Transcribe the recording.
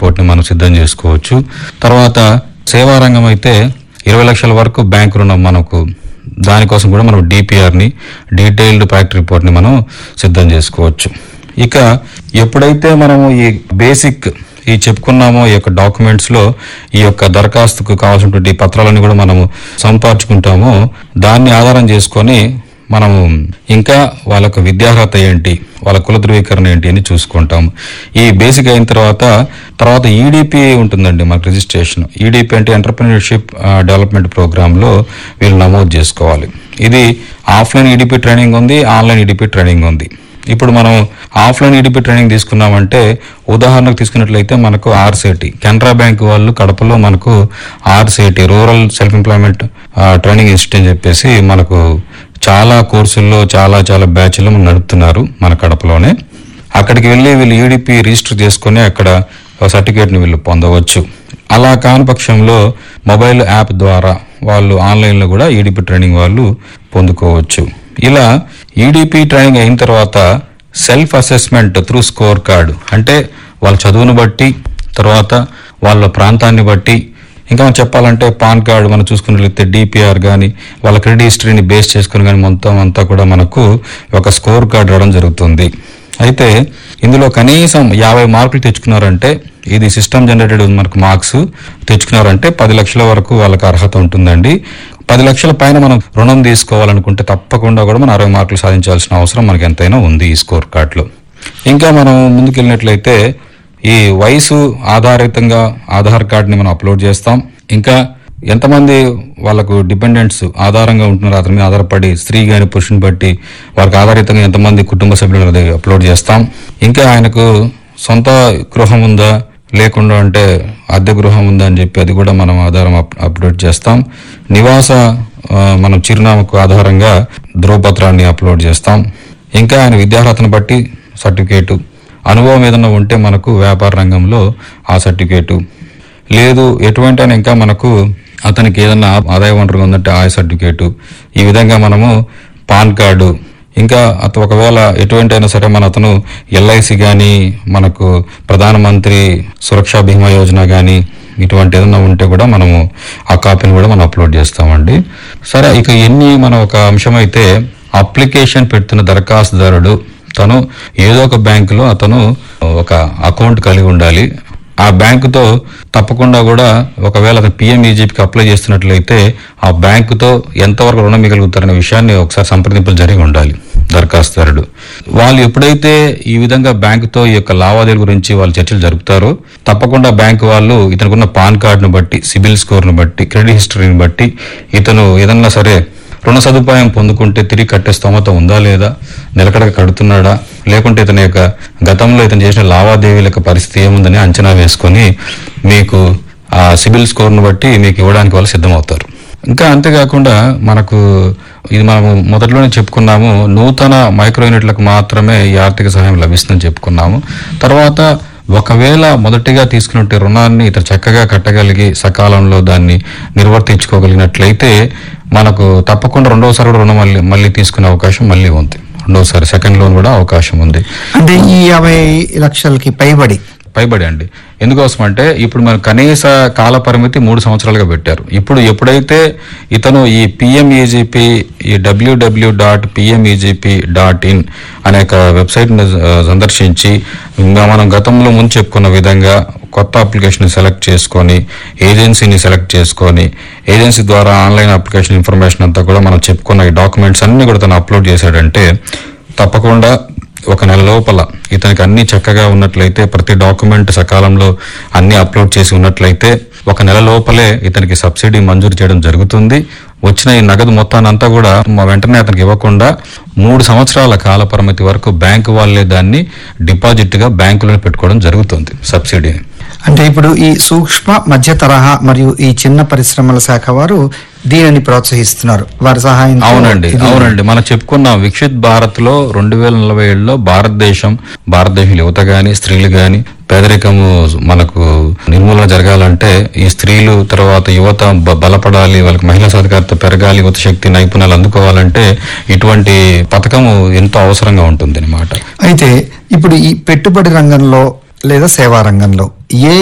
రిపోర్ట్ని మనం సిద్ధం చేసుకోవచ్చు తర్వాత సేవా రంగం అయితే ఇరవై లక్షల వరకు బ్యాంక్ రుణం మనకు దానికోసం కూడా మనం డిపిఆర్ని డీటెయిల్డ్ ఫ్యాక్ట్ రిపోర్ట్ని మనం సిద్ధం చేసుకోవచ్చు ఇక ఎప్పుడైతే మనము ఈ బేసిక్ ఈ చెప్పుకున్నామో ఈ యొక్క డాక్యుమెంట్స్ లో ఈ యొక్క దరఖాస్తుకు కావాల్సినటువంటి పత్రాలను కూడా మనము సంపార్చుకుంటామో దాన్ని ఆధారం చేసుకొని మనము ఇంకా వాళ్ళ యొక్క విద్యార్హత ఏంటి వాళ్ళ కుల ధృవీకరణ ఏంటి అని చూసుకుంటాం ఈ బేసిక్ అయిన తర్వాత తర్వాత ఈడిపి ఉంటుందండి మనకు రిజిస్ట్రేషన్ ఈడిపి అంటే ఎంటర్ప్రినర్షిప్ డెవలప్మెంట్ ప్రోగ్రామ్ లో వీళ్ళు నమోదు చేసుకోవాలి ఇది ఆఫ్లైన్ ఈడిపి ట్రైనింగ్ ఉంది ఆన్లైన్ ఈడిపి ట్రైనింగ్ ఉంది ఇప్పుడు మనం ఆఫ్లైన్ ఈడిపి ట్రైనింగ్ తీసుకున్నామంటే ఉదాహరణకు తీసుకున్నట్లయితే మనకు ఆర్సేటి కెనరా బ్యాంక్ వాళ్ళు కడపలో మనకు RSETI rural self employment training institute అని చెప్పేసి మనకు చాలా కోర్సుల్లో చాలా చాలా బ్యాచ్లు నడుపుతున్నారు మన కడపలోనే అక్కడికి వెళ్ళి వీళ్ళు ఈడిపి రిజిస్టర్ చేసుకొని అక్కడ సర్టిఫికేట్ని వీళ్ళు పొందవచ్చు అలా కాని పక్షంలో మొబైల్ యాప్ ద్వారా వాళ్ళు ఆన్లైన్లో కూడా ఈడిపి ట్రైనింగ్ వాళ్ళు పొందుకోవచ్చు ఇలా ఈడిపి ట్రైనింగ్ అయిన తర్వాత self assessment through score card అంటే వాళ్ళ చదువును బట్టి తర్వాత వాళ్ళ ప్రాంతాన్ని బట్టి ఇంకా మనం చెప్పాలంటే పాన్ కార్డు మనం చూసుకున్నట్లయితే డిపిఆర్ కానీ వాళ్ళ క్రెడిట్ హిస్టరీని బేస్ చేసుకుని కానీ మొత్తం అంతా కూడా మనకు ఒక స్కోర్ కార్డు రావడం జరుగుతుంది అయితే ఇందులో కనీసం యాభై మార్కులు తెచ్చుకున్నారంటే ఇది సిస్టమ్ జనరేటెడ్ మనకు మార్క్స్ తెచ్చుకున్నారంటే పది లక్షల వరకు వాళ్ళకి అర్హత ఉంటుందండి పది లక్షల పైన మనం రుణం తీసుకోవాలనుకుంటే తప్పకుండా కూడా మనం అరవై మార్కులు సాధించాల్సిన అవసరం మనకి ఎంతైనా ఉంది ఈ స్కోర్ కార్డులో ఇంకా మనం ముందుకెళ్ళినట్లయితే ఈ వయసు ఆధారితంగా ఆధార్ కార్డుని మనం అప్లోడ్ చేస్తాం ఇంకా ఎంతమంది వాళ్ళకు డిపెండెంట్స్ ఆధారంగా ఉంటున్నారో అతని మీద ఆధారపడి స్త్రీ గాని పురుషుని బట్టి వారికి ఆధారితంగా ఎంతమంది కుటుంబ సభ్యులు అనేది అప్లోడ్ చేస్తాం ఇంకా ఆయనకు సొంత గృహం ఉందా లేకుండా అంటే అద్దె గృహం ఉందా అని చెప్పి అది కూడా మనం ఆధారం అప్- అప్లోడ్ చేస్తాం నివాస ఆ, మనం చిరునామాకు ఆధారంగా ధ్రువపత్రాన్ని అప్లోడ్ చేస్తాం ఇంకా ఆయన విద్యార్హతను బట్టి సర్టిఫికేటు అనుభవం ఏదైనా ఉంటే మనకు వ్యాపార రంగంలో ఆ సర్టిఫికేటు లేదు ఎటువంటి అయినా ఇంకా మనకు అతనికి ఏదైనా ఆ- ఆదాయ వనరు ఉందంటే ఆ సర్టిఫికేటు ఈ విధంగా మనము పాన్ కార్డు ఇంకా అత ఒకవేళ ఎటువంటి అయినా సరే మన అతను ఎల్ఐసి కానీ మనకు ప్రధానమంత్రి సురక్షా బీమా యోజన కానీ ఇటువంటి ఏదైనా ఉంటే కూడా మనము ఆ కాపీని కూడా మనం అప్లోడ్ చేస్తామండి సరే ఇక ఎన్ని మన ఒక అంశం అయితే అప్లికేషన్ పెడుతున్న దరఖాస్తుదారుడు తను ఏదో ఒక బ్యాంకులో అతను ఒక అకౌంట్ కలిగి ఉండాలి ఆ బ్యాంకుతో తప్పకుండా కూడా ఒకవేళ అతను పిఎంఈజీపీకి అప్లై చేస్తున్నట్లయితే ఆ బ్యాంకుతో ఎంతవరకు రుణం మిగలుగుతారనే విషయాన్ని ఒకసారి సంప్రదింపులు జరిగి ఉండాలి దరఖాస్తుదారుడు వాళ్ళు ఎప్పుడైతే ఈ విధంగా బ్యాంకుతో ఈ యొక్క లావాదేవీల గురించి వాళ్ళు చర్చలు జరుపుతారో తప్పకుండా బ్యాంకు వాళ్ళు ఇతనుకున్న పాన్ కార్డును బట్టి సిబిల్ స్కోర్ను బట్టి క్రెడిట్ హిస్టరీని బట్టి ఇతను ఏదన్నా సరే రుణ సదుపాయం పొందుకుంటే తిరిగి కట్టే స్తోమత ఉందా లేదా నిలకడగా కడుతున్నాడా లేకుంటే ఇతని యొక్క గతంలో ఇతను చేసిన లావాదేవీల యొక్క పరిస్థితి ఏముందని అంచనా వేసుకొని మీకు ఆ సిబిల్ స్కోర్ను బట్టి మీకు ఇవ్వడానికి వాళ్ళు సిద్ధమవుతారు ఇంకా అంతేకాకుండా మనకు ఇది మనము మొదట్లోనే చెప్పుకున్నాము నూతన మైక్రో యూనిట్లకు మాత్రమే ఈ ఆర్థిక సహాయం లభిస్తుందని చెప్పుకున్నాము తర్వాత ఒకవేళ మొదటిగా తీసుకున్నట్టు రుణాన్ని ఇతను చక్కగా కట్టగలిగి సకాలంలో దాన్ని నిర్వర్తించుకోగలిగినట్లయితే మనకు తప్పకుండా రెండవసారి కూడా రుణం మళ్ళీ మళ్ళీ తీసుకునే అవకాశం మళ్ళీ ఉంది రెండవసారి సెకండ్ లోన్ కూడా అవకాశం ఉంది అంటే ఈ యాభై లక్షలకి పైబడి పైబడి అండి ఎందుకోసం అంటే ఇప్పుడు మన కనీస కాల పరిమితి మూడు సంవత్సరాలుగా పెట్టారు ఇప్పుడు ఎప్పుడైతే ఇతను ఈ పిఎంఈజీపీ ఈ WW dot PMEGP dot in అనే ఒక వెబ్సైట్ని సందర్శించి ఇంకా మనం గతంలో ముందు చెప్పుకున్న విధంగా కొత్త అప్లికేషన్ సెలెక్ట్ చేసుకొని ఏజెన్సీని సెలెక్ట్ చేసుకొని ఏజెన్సీ ద్వారా ఆన్లైన్ అప్లికేషన్ ఇన్ఫర్మేషన్ అంతా కూడా మనం చెప్పుకున్న ఈ డాక్యుమెంట్స్ అన్ని కూడా తను అప్లోడ్ చేశాడంటే తప్పకుండా ఒక నెల లోపల ఇతనికి అన్ని చక్కగా ఉన్నట్లయితే ప్రతి డాక్యుమెంట్ సకాలంలో అన్ని అప్లోడ్ చేసి ఉన్నట్లయితే ఒక నెల లోపలే ఇతనికి సబ్సిడీ మంజూరు చేయడం జరుగుతుంది వచ్చిన ఈ నగదు మొత్తాన్ని అంతా కూడా మా వెంటనే అతనికి ఇవ్వకుండా మూడు సంవత్సరాల కాల పరిమితి వరకు బ్యాంకు వాళ్ళే దాన్ని డిపాజిట్ గా బ్యాంకులో పెట్టుకోవడం జరుగుతుంది సబ్సిడీని అంటే ఇప్పుడు ఈ సూక్ష్మ మధ్య తరహా మరియు ఈ చిన్న పరిశ్రమల శాఖ వారు దీనిని ప్రోత్సహిస్తున్నారు వారి సహాయం అవునండి అవునండి మనం చెప్పుకున్నాం వికసిత్ భారత్ లో రెండు వేల నలభై ఏడులో భారతదేశం భారతదేశం యువత గాని స్త్రీలు గాని పేదరికము మనకు నిర్మూలన జరగాలంటే ఈ స్త్రీలు తర్వాత యువత బ- బలపడాలి వాళ్ళకి మహిళా సాధికారత పెరగాలి యువత శక్తి నైపుణ్యాలు అందుకోవాలంటే ఇటువంటి పథకము ఎంతో అవసరంగా ఉంటుంది అనమాట అయితే ఇప్పుడు ఈ పెట్టుబడి రంగంలో లేదా సేవా రంగంలో ఏ